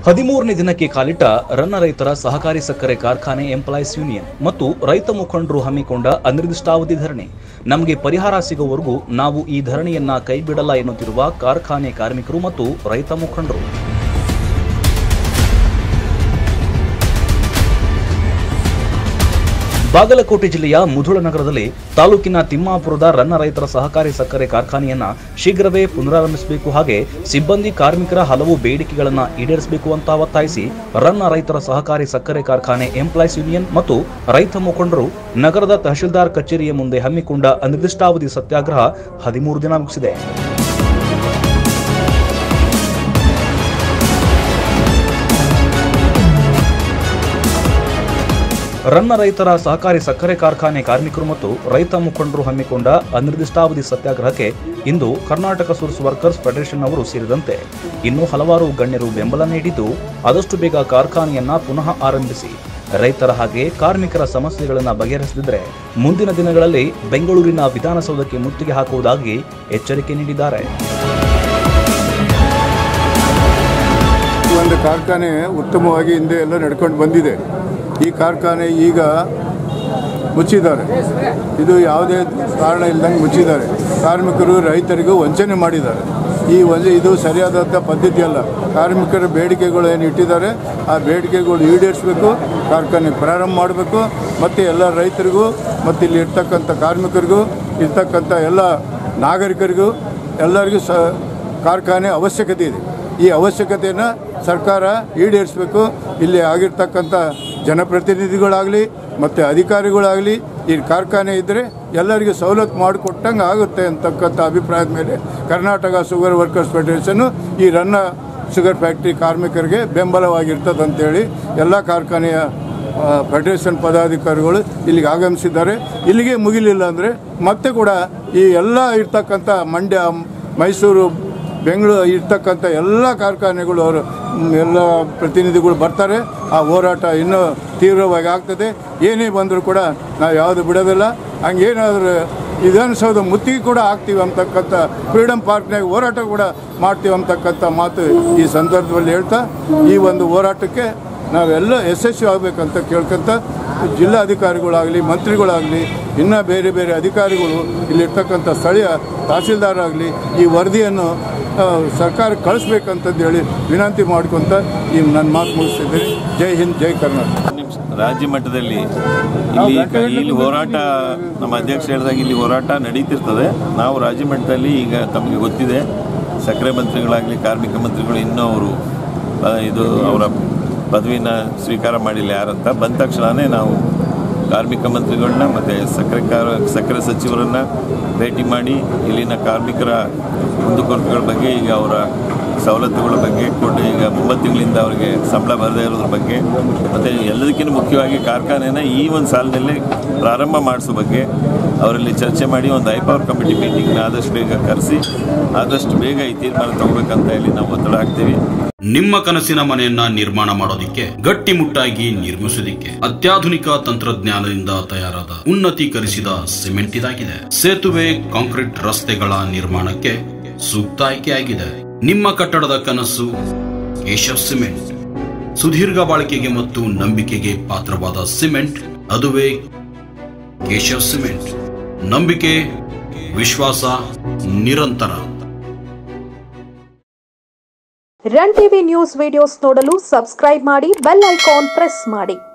ಹದಿಮೂರನೇ ದಿನಕ್ಕೆ ಕಾಲಿಟ್ಟ ರನ್ನ ರೈತರ ಸಹಕಾರಿ ಸಕ್ಕರೆ ಕಾರ್ಖಾನೆ ಎಂಪ್ಲಾಯೀಸ್ ಯೂನಿಯನ್ ಮತ್ತು ರೈತ ಮುಖಂಡರು ಹಮ್ಮಿಕೊಂಡ ಅನಿರ್ದಿಷ್ಟಾವಧಿ ಧರಣಿ ನಮಗೆ ಪರಿಹಾರ ಸಿಗುವವರೆಗೂ ನಾವು ಈ ಧರಣಿಯನ್ನ ಕೈಬಿಡಲ್ಲ ಎನ್ನುತ್ತಿರುವ ಕಾರ್ಖಾನೆ ಕಾರ್ಮಿಕರು ಮತ್ತು ರೈತ ಮುಖಂಡರು ಬಾಗಲಕೋಟೆ ಜಿಲ್ಲೆಯ ಮುಧೋಳ ನಗರದಲ್ಲಿ ತಾಲೂಕಿನ ತಿಮ್ಮಾಪುರದ ರನ್ನ ರೈತರ ಸಹಕಾರಿ ಸಕ್ಕರೆ ಕಾರ್ಖಾನೆಯನ್ನ ಶೀಘ್ರವೇ ಪುನರಾರಂಭಿಸಬೇಕು ಹಾಗೆ ಸಿಬ್ಬಂದಿ ಕಾರ್ಮಿಕರ ಹಲವು ಬೇಡಿಕೆಗಳನ್ನು ಈಡೇರಿಸಬೇಕು ಅಂತ ಒತ್ತಾಯಿಸಿ ರನ್ನ ರೈತರ ಸಹಕಾರಿ ಸಕ್ಕರೆ ಕಾರ್ಖಾನೆ ಎಂಪ್ಲಾಯ್ಸ್ ಯೂನಿಯನ್ ಮತ್ತು ರೈತ ಮುಖಂಡರು ನಗರದ ತಹಶೀಲ್ದಾರ್ ಕಚೇರಿಯ ಮುಂದೆ ಹಮ್ಮಿಕೊಂಡ ಅನಿರ್ದಿಷ್ಟಾವಧಿ ಸತ್ಯಾಗ್ರಹ ಹದಿಮೂರು ದಿನ ಮುಗಿಸಿದೆ ರನ್ನ ರೈತರ ಸಹಕಾರಿ ಸಕ್ಕರೆ ಕಾರ್ಖಾನೆ ಕಾರ್ಮಿಕರು ಮತ್ತು ರೈತ ಮುಖಂಡರು ಹಮ್ಮಿಕೊಂಡ ಅನಿರ್ದಿಷ್ಟಾವಧಿ ಸತ್ಯಾಗ್ರಹಕ್ಕೆ ಇಂದು ಕರ್ನಾಟಕ ಸೋರ್ಸ್ ವರ್ಕರ್ಸ್ ಫೆಡರೇಷನ್ ಅವರು ಸೇರಿದಂತೆ ಇನ್ನೂ ಹಲವಾರು ಗಣ್ಯರು ಬೆಂಬಲ ನೀಡಿದ್ದು ಆದಷ್ಟು ಬೇಗ ಕಾರ್ಖಾನೆಯನ್ನ ಪುನಃ ಆರಂಭಿಸಿ ರೈತರ ಹಾಗೆ ಕಾರ್ಮಿಕರ ಸಮಸ್ಯೆಗಳನ್ನು ಬಗೆಹರಿಸದಿದ್ದರೆ ಮುಂದಿನ ದಿನಗಳಲ್ಲಿ ಬೆಂಗಳೂರಿನ ವಿಧಾನಸೌಧಕ್ಕೆ ಮುತ್ತಿಗೆ ಹಾಕುವುದಾಗಿ ಎಚ್ಚರಿಕೆ ನೀಡಿದ್ದಾರೆ ಈ ಒಂದು ಕಾರ್ಖಾನೆ ಉತ್ತಮವಾಗಿ ಹಿಂದೆ ಎಲ್ಲ ನಡ್ಕೊಂಡು ಬಂದಿದೆ ಈ ಕಾರ್ಖಾನೆ ಈಗ ಮುಚ್ಚಿದ್ದಾರೆ ಇದು ಯಾವುದೇ ಕಾರಣ ಇಲ್ಲದಂಗೆ ಮುಚ್ಚಿದ್ದಾರೆ ಕಾರ್ಮಿಕರು ರೈತರಿಗೂ ವಂಚನೆ ಮಾಡಿದ್ದಾರೆ ಈ ಒಂದು ಇದು ಸರಿಯಾದಂಥ ಪದ್ಧತಿ ಅಲ್ಲ ಕಾರ್ಮಿಕರ ಬೇಡಿಕೆಗಳು ಏನು ಇಟ್ಟಿದ್ದಾರೆ ಆ ಬೇಡಿಕೆಗಳು ಈಡೇರಿಸಬೇಕು ಕಾರ್ಖಾನೆ ಪ್ರಾರಂಭ ಮಾಡಬೇಕು ಮತ್ತು ಎಲ್ಲ ರೈತರಿಗೂ ಮತ್ತು ಇಲ್ಲಿ ಇರ್ತಕ್ಕಂಥ ಕಾರ್ಮಿಕರಿಗೂ ಇರ್ತಕ್ಕಂಥ ಎಲ್ಲ ನಾಗರಿಕರಿಗೂ ಎಲ್ಲರಿಗೂ ಸ ಕಾರ್ಖಾನೆ ಅವಶ್ಯಕತೆ ಇದೆ ಈ ಅವಶ್ಯಕತೆಯನ್ನು ಸರ್ಕಾರ ಈಡೇರಿಸಬೇಕು ಇಲ್ಲಿ ಆಗಿರ್ತಕ್ಕಂಥ ಜನಪ್ರತಿನಿಧಿಗಳಾಗಲಿ ಮತ್ತು ಅಧಿಕಾರಿಗಳಾಗಲಿ ಈ ಕಾರ್ಖಾನೆ ಇದ್ದರೆ ಎಲ್ಲರಿಗೂ ಸವಲತ್ತು ಮಾಡಿಕೊಟ್ಟಂಗೆ ಆಗುತ್ತೆ ಅಂತಕ್ಕಂಥ ಅಭಿಪ್ರಾಯದ ಮೇಲೆ ಕರ್ನಾಟಕ ಶುಗರ್ ವರ್ಕರ್ಸ್ ಫೆಡರೇಷನ್ನು ಈ ರನ್ನ ಶುಗರ್ ಫ್ಯಾಕ್ಟ್ರಿ ಕಾರ್ಮಿಕರಿಗೆ ಬೆಂಬಲವಾಗಿರ್ತದೆ ಅಂತೇಳಿ ಎಲ್ಲ ಕಾರ್ಖಾನೆಯ ಆ, ಫೆಡರೇಷನ್ ಪದಾಧಿಕಾರಿಗಳು ಇಲ್ಲಿಗೆ ಆಗಮಿಸಿದ್ದಾರೆ ಇಲ್ಲಿಗೆ ಮುಗಿಲಿಲ್ಲ ಅಂದರೆ ಮತ್ತೆ ಕೂಡ ಈ ಎಲ್ಲ ಇರ್ತಕ್ಕಂಥ ಮಂಡ್ಯ ಮೈಸೂರು ಬೆಂಗಳೂರು ಇರ್ತಕ್ಕಂಥ ಎಲ್ಲ ಕಾರ್ಖಾನೆಗಳು ಅವರು ಮ್, ಎಲ್ಲ ಪ್ರತಿನಿಧಿಗಳು ಬರ್ತಾರೆ ಆ ಹೋರಾಟ ಇನ್ನೂ ತೀವ್ರವಾಗಿ ಆಗ್ತದೆ ಏನೇ ಬಂದರೂ ಕೂಡ ನಾವು ಯಾವುದು ಬಿಡೋದಿಲ್ಲ ಹಂಗೇನಾದರೂ ವಿಧಾನಸೌಧ ಮುತ್ತಿಗೆ ಕೂಡ ಆಗ್ತೀವಿ ಅಂತಕ್ಕಂಥ ಫ್ರೀಡಮ್ ಪಾರ್ಕ್ನಾಗ ಹೋರಾಟ ಕೂಡ ಮಾಡ್ತೀವಿ ಅಂತಕ್ಕಂಥ ಮಾತು ಈ ಸಂದರ್ಭದಲ್ಲಿ ಹೇಳ್ತಾ ಈ ಒಂದು ಹೋರಾಟಕ್ಕೆ ನಾವೆಲ್ಲ ಯಶಸ್ವಿ ಆಗಬೇಕಂತ ಕೇಳ್ಕೊಂತ ಜಿಲ್ಲಾಧಿಕಾರಿಗಳಾಗಲಿ ಮಂತ್ರಿಗಳಾಗಲಿ ಇನ್ನು ಬೇರೆ ಬೇರೆ ಅಧಿಕಾರಿಗಳು ಇಲ್ಲಿರ್ತಕ್ಕಂಥ ಸ್ಥಳೀಯ ತಹಸೀಲ್ದಾರ್ ಆಗಲಿ ಈ ವರದಿಯನ್ನು ಆ, ಸರ್ಕಾರಕ್ಕೆ ಕಳಿಸ್ಬೇಕಂತಂದು ಹೇಳಿ ವಿನಂತಿ ಮಾಡ್ಕೊತ ಈ ನನ್ನ ಮಾತು ಮುಗಿಸ್ತಿದ್ದೀನಿ ಜೈ ಹಿಂದ್ ಜೈ ಕರ್ನಾಟಕ ನಿಮಿಷ. ರಾಜ್ಯ ಮಟ್ಟದಲ್ಲಿ ಇಲ್ಲಿ ಕ- ಇಲ್ಲಿ ಹೋರಾಟ ನಮ್ಮ ಅಧ್ಯಕ್ಷ ಹೇಳಿದಾಗ ಇಲ್ಲಿ ಹೋರಾಟ ನಡೀತಿರ್ತದೆ ನಾವು ರಾಜ್ಯ ಮಟ್ಟದಲ್ಲಿ ಈಗ ತಮಗೆ ಗೊತ್ತಿದೆ ಸಕ್ಕರೆ ಮಂತ್ರಿಗಳಾಗಲಿ ಕಾರ್ಮಿಕ ಮಂತ್ರಿಗಳು ಇನ್ನೂ ಅವರು ಆ, ಇದು ಅವರ ಪದವಿನ ಸ್ವೀಕಾರ ಮಾಡಿಲ್ಲ ಯಾರಂತ ಬಂದ ತಕ್ಷಣವೇ ನಾವು ಕಾರ್ಮಿಕ ಮಂತ್ರಿಗಳನ್ನ ಮತ್ತು ಸಕ್ಕರೆ ಕಾರ ಸಕ್ಕರೆ ಸಚಿವರನ್ನ ಭೇಟಿ ಮಾಡಿ ಇಲ್ಲಿನ ಕಾರ್ಮಿಕರ ಕುಂದುಕೊರತೆಗಳ ಬಗ್ಗೆ ಈಗ ಅವರ ಸವಲತ್ತುಗಳ ಬಗ್ಗೆ ಕೊಟ್ಟು ಈಗ ಒಂಬತ್ತು ತಿಂಗಳಿಂದ ಅವರಿಗೆ ಸಂಬಳ ಬರದೇ ಇರೋದ್ರ ಬಗ್ಗೆ ಮತ್ತು ಎಲ್ಲದಕ್ಕಿಂತ ಮುಖ್ಯವಾಗಿ ಕಾರ್ಖಾನೆನ ಈ ಒಂದು ಸಾಲಿನಲ್ಲಿ ಪ್ರಾರಂಭ ಮಾಡಿಸೋ ಬಗ್ಗೆ ಅವರಲ್ಲಿ ಚರ್ಚೆ ಮಾಡಿ ಒಂದು ಹೈ ಪವರ್ ಕಮಿಟಿ ಮೀಟಿಂಗ್ನ ಆದಷ್ಟು ಬೇಗ ಕರೆಸಿ ಆದಷ್ಟು ಬೇಗ ಈ ತೀರ್ಮಾನ ತಗೋಬೇಕಂತ ಹೇಳಿ ನಾವು ಒತ್ತಡ ಹಾಕ್ತೀವಿ ನಿಮ್ಮ ಕನಸಿನ ಮನೆಯನ್ನ ನಿರ್ಮಾಣ ಮಾಡೋದಿಕ್ಕೆ ಗಟ್ಟಿಮುಟ್ಟಾಗಿ ನಿರ್ಮಿಸೋದಿಕ್ಕೆ ಅತ್ಯಾಧುನಿಕ ತಂತ್ರಜ್ಞಾನದಿಂದ ತಯಾರಾದ ಉನ್ನತೀಕರಿಸಿದ ಸಿಮೆಂಟ್ ಇದಾಗಿದೆ ಸೇತುವೆ ಕಾಂಕ್ರೀಟ್ ರಸ್ತೆಗಳ ನಿರ್ಮಾಣಕ್ಕೆ ಸೂಕ್ತ ಆಯ್ಕೆಯಾಗಿದೆ ನಿಮ್ಮ ಕಟ್ಟಡದ ಕನಸು ಕೇಶವ್ ಸಿಮೆಂಟ್ ಸುದೀರ್ಘ ಬಾಳಿಕೆಗೆ ಮತ್ತು ನಂಬಿಕೆಗೆ ಪಾತ್ರವಾದ ಸಿಮೆಂಟ್ ಅದುವೇ ಕೇಶವ್ ಸಿಮೆಂಟ್ ನಂಬಿಕೆ ವಿಶ್ವಾಸ ನಿರಂತರ ರನ್ ಟಿವಿ ನ್ಯೂಸ್ ವಿಡಿಯೋಸ್ ನೋಡಲು ಸಬ್ಸ್ಕ್ರೈಬ್ ಮಾಡಿ ಬೆಲ್ ಐಕಾನ್ ಪ್ರೆಸ್ ಮಾಡಿ